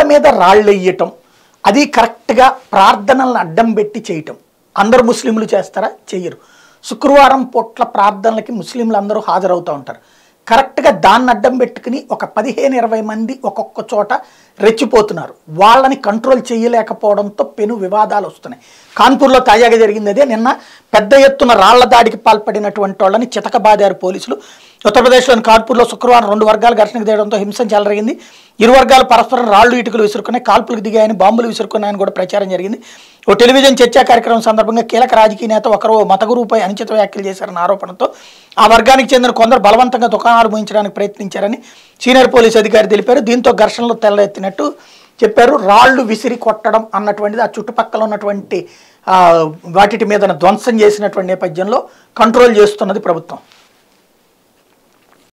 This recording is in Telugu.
మీద రాళ్ళు వేయటం అది కరెక్ట్గా ప్రార్థనలను అడ్డం పెట్టి చేయటం అందరు ముస్లింలు చేస్తారా చెయ్యరు శుక్రవారం పూట్ల ప్రార్థనలకి ముస్లింలు అందరూ హాజరవుతూ ఉంటారు కరెక్ట్గా దాన్ని అడ్డం పెట్టుకుని ఒక పదిహేను ఇరవై మంది ఒక్కొక్క చోట రెచ్చిపోతున్నారు వాళ్ళని కంట్రోల్ చేయలేకపోవడంతో పెను వివాదాలు వస్తున్నాయి కాన్పూర్లో తాజాగా జరిగింది అదే నిన్న పెద్ద ఎత్తున రాళ్ల దాడికి పాల్పడినటువంటి వాళ్ళని చితకబాదారు పోలీసులు ఉత్తరప్రదేశ్లోని కాన్పూర్లో శుక్రవారం రెండు వర్గాలు ఘర్షణకు దిగడంతో హింస చెలరగింది ఇరు వర్గాలు పరస్పరం రాళ్లు ఇటుకలు విసురుకున్నాయి కాల్పులకు దిగాయని బాంబులు విసురుకున్నాయని కూడా ప్రచారం జరిగింది ఓ టెలివిజన్ చర్చా కార్యక్రమం సందర్భంగా కీలక రాజకీయ నేత ఒకరు ఓ మత గురువుపై అనుచిత వ్యాఖ్యలు చేశారన్న ఆరోపణతో ఆ వర్గానికి చెందిన కొందరు బలవంతంగా దుకాణాలు మూయించడానికి ప్రయత్నించారని సీనియర్ పోలీస్ అధికారి తెలిపారు దీంతో ఘర్షణలు తెల్లెత్తినట్టు చెప్పారు రాళ్లు విసిరి కొట్టడం అన్నటువంటిది ఆ చుట్టుపక్కల ఉన్నటువంటి ఆ, వాటి మీద ధ్వంసం చేసినటువంటి నేపథ్యంలో కంట్రోల్ చేస్తున్నది ప్రభుత్వం